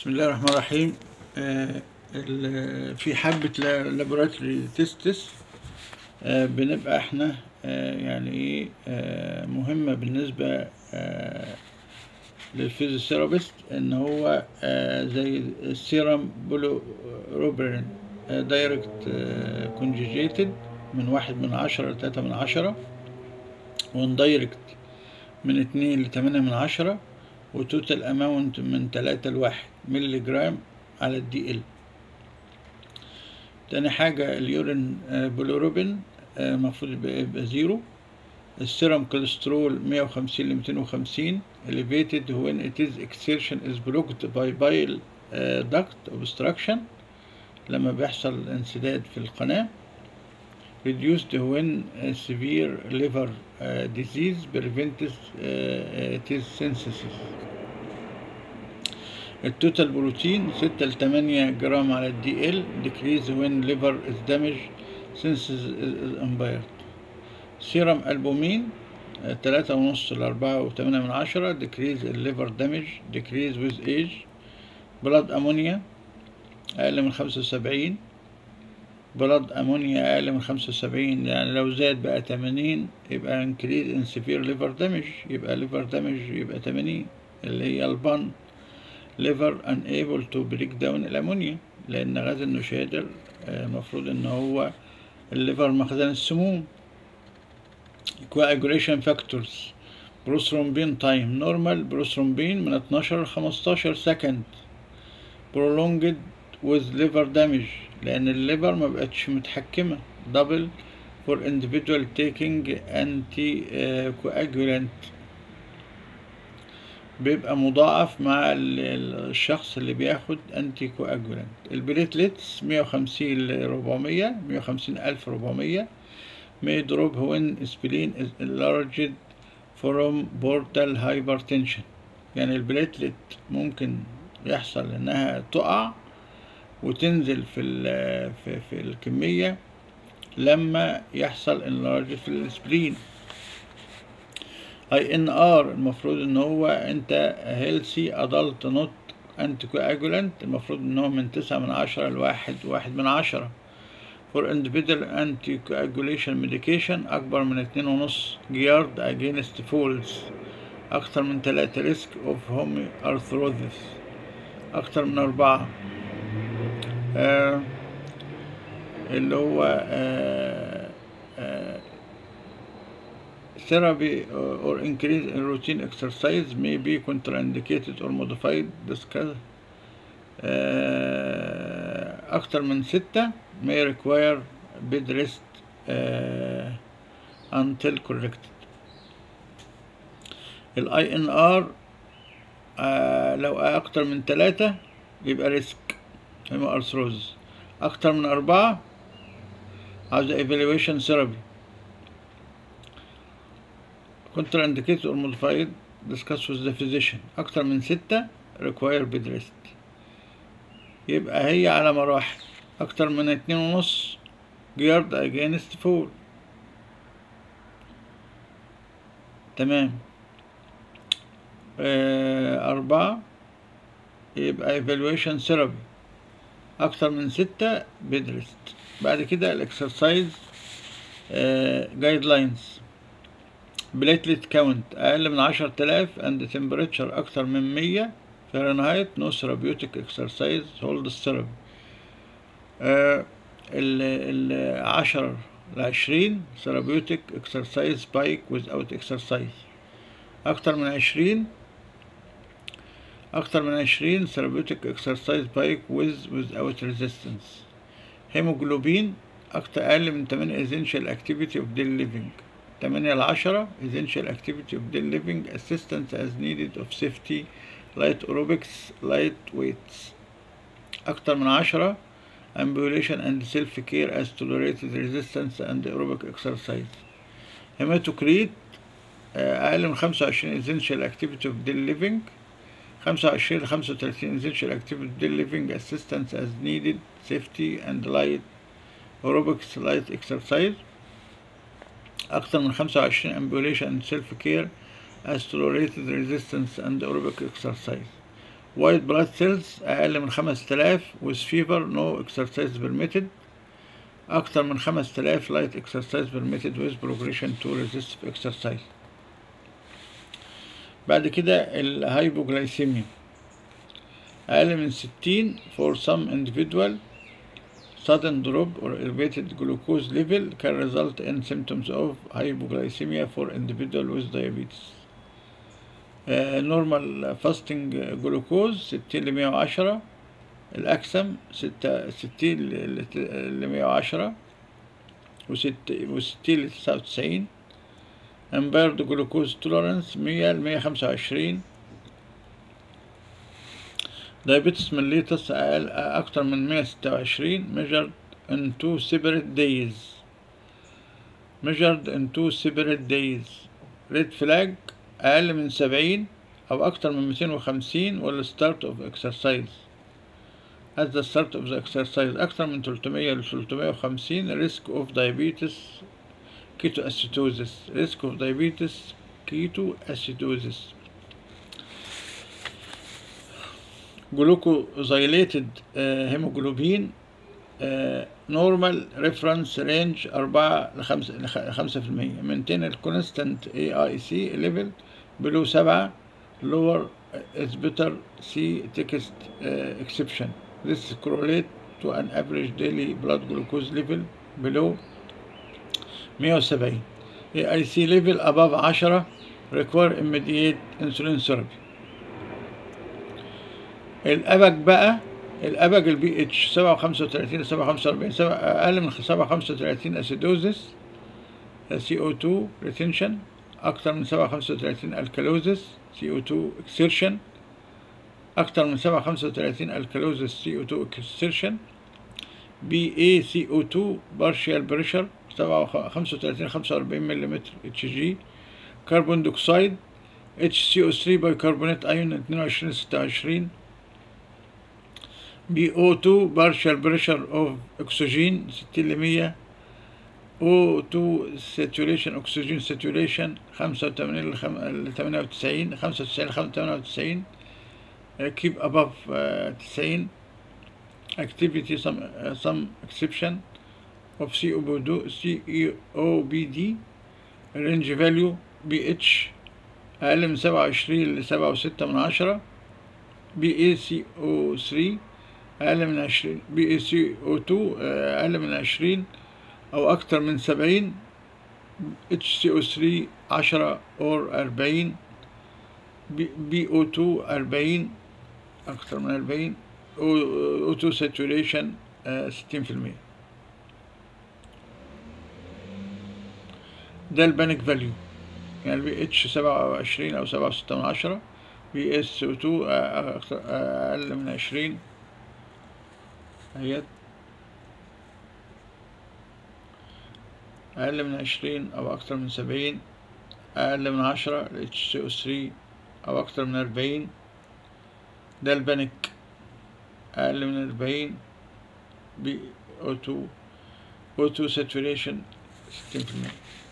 بسم الله الرحمن الرحيم آه ال- في حبة لابوراتوري تيستس آه بنبقى احنا آه يعني ايه آه مهمة بالنسبة آه للفيزيوثيرابيست ان هو آه زي السيرم بولو روبرين آه دايركت آه كونجيجيتد من واحد من عشرة لتلاتة من عشرة وندايركت من اتنين لتمانية من عشرة وتوتال اماونت من تلاتة لواحد ملي جرام على الدي ال تاني حاجة اليورين بلوروبين المفروض يبقى, يبقى زيرو السيرم كوليسترول مية وخمسين لميتين وخمسين elevated when it is exertion is blocked by bile uh, duct obstruction لما بيحصل انسداد في القناة reduced when severe liver uh, disease prevents uh, its synthesis التوتال بروتين ستة لتمانية جرام على الدي ال decrease when liver is damaged synthesis is impaired سيرم ألبومين تلاتة ونص لأربعة وتمانية من عشرة decrease الليفر damage decrease with age بلاد أمونيا أقل من خمسة وسبعين بلاد أمونيا أقل من خمسة وسبعين يعني لو زاد بقى تمانين يبقى increase in severe liver damage يبقى liver damage يبقى تمانين اللي هي البن liver unable to break down الأمونيا لأن غاز النشادر المفروض إن هو الليفر مخزن السموم coagulation factors بروثرومبين تايم نورمال بروثرومبين من 12 ل 15 سكند prolonged with liver damage لأن الليفر ما بقتش متحكمة double for individual taking anti coagulant بيبقى مضاعف مع الشخص اللي بياخد انتي كواجولانت البليتلتس 150 ل 400 150 ألف 400 may drop when spleen is enlarged from portal hypertension يعني البليتلت ممكن يحصل انها تقع وتنزل في في, في الكمية لما يحصل enlarged في السبلين اي ان ار المفروض ان هو انت هيلسي ادلت نوت انتي كواجولانت المفروض ان هو من تسعة من عشرة لواحد واحد من عشرة فور individual anticoagulation medication اكبر من اتنين ونص جيارد against falls اكتر من تلاتة ريسك اوف هومي ارثروزس اكتر من اربعة آه اللي هو آه آه therapy or increase in routine exercise may be contraindicated or modified discuss أكتر من ستة may require bed rest uh, until corrected ال INR uh, لو أكتر من تلاتة يبقى ريسك هيما أرثروز أكتر من أربعة عاوزة evaluation therapy contraindicated or modified discuss with the physician أكتر من ستة require bed rest يبقى هي على مراحل أكتر من اتنين ونص جيارد against fall تمام آه أربعة يبقى evaluation therapy أكتر من ستة bed rest بعد كده الإكسرسايز جايد لاينز بليتلت كاونت أقل من عشر تلاف and temperature أكتر من مية فahrenheit no therapeutic exercise hold therapy آه ال عشرة لعشرين therapeutic exercise spike without exercise أكتر من عشرين أكتر من عشرين therapeutic exercise spike with without resistance هيموجلوبين أكتر أقل من تمانية essential activity of daily living تمانية لعشرة essential activity of daily living assistance as needed of safety light aerobics light weights أكتر من عشرة ambulation and self care as tolerated resistance and aerobic exercise hematocrit أقل من خمسة وعشرين essential activity of daily living خمسة وعشرين لخمسة وتلاتين essential activity of daily living assistance as needed safety and light aerobics light exercise أكثر من خمسة وعشرين ambulation and self care as tolerated resistance and aerobic exercise وايت بلاد سيلز أقل من 5000 with fever no exercise permitted أكتر من 5000 light exercise permitted with progression to resistive exercise بعد كده الهايبوغلايسيميا أقل من 60 for some individual sudden drop or elevated glucose level can result in symptoms of hypoglycemia for individual with diabetes. Uh, normal fasting glucose 60 ل 110 الأكسم 60 ل 110 و60 ل 99 impaired glucose tolerance 100 ل 125 diabetes mellitus أقل أكتر من 126 measured in two separate days measured in two separate days red flag أقل من 70 أو أكتر من 250 ولا start of exercise at the start of the exercise أكتر من 300 ل 350 risk of diabetes ketoacidosis risk of diabetes ketoacidosis جلوكوزايليتد هيموجلوبين نورمال ريفرنس رينج 4 ل 5 maintain الكونستانت اي اي سي ليفل below 7 lower is better see text uh, exception this correlate to an average daily blood glucose level below 170 AIC level above 10 require immediate insulin therapy الأبج بقى الأبج البي اتش 7 35 7 45 7 أقل من 7 35 أسيدوزس سي او 2 ريتنشن أكتر من 7 35 الكالوزس سي او 2 اكسيرشن أكتر من 7 35 الكالوزس سي او 2 اكسيرشن بي اي سي او 2 بارشيال بريشر 35 45 ملم اتش جي كربون دوكسايد اتش سي او 3 بايكربونات ايون 22 26 BO2 partial pressure of oxygen 60 ل 100 O2 saturation oxygen saturation 85 ل 98 95 ل 98 keep above uh, 90 activity some uh, some exception of COPD COPD range value BH أقل من 27 ل 7.6 من عشرة BaCO3 أقل من 20 بي اي سي او 2 أقل من 20 أو أكتر من 70 اتش سي او 3 10 أور 40 بي او 2 40 أكتر من 40 او 2 ساتوريشن 60% ده البانيك فاليو يعني البي اتش 27 أو 7.6 من عشرة بي اس او 2 أقل من 20 اهيت أقل من عشرين أو أكتر من سبعين أقل من عشرة ال HCO3 أو أكتر من أربعين ده البانيك أقل من أربعين بي O2 O2 saturation ستين في المية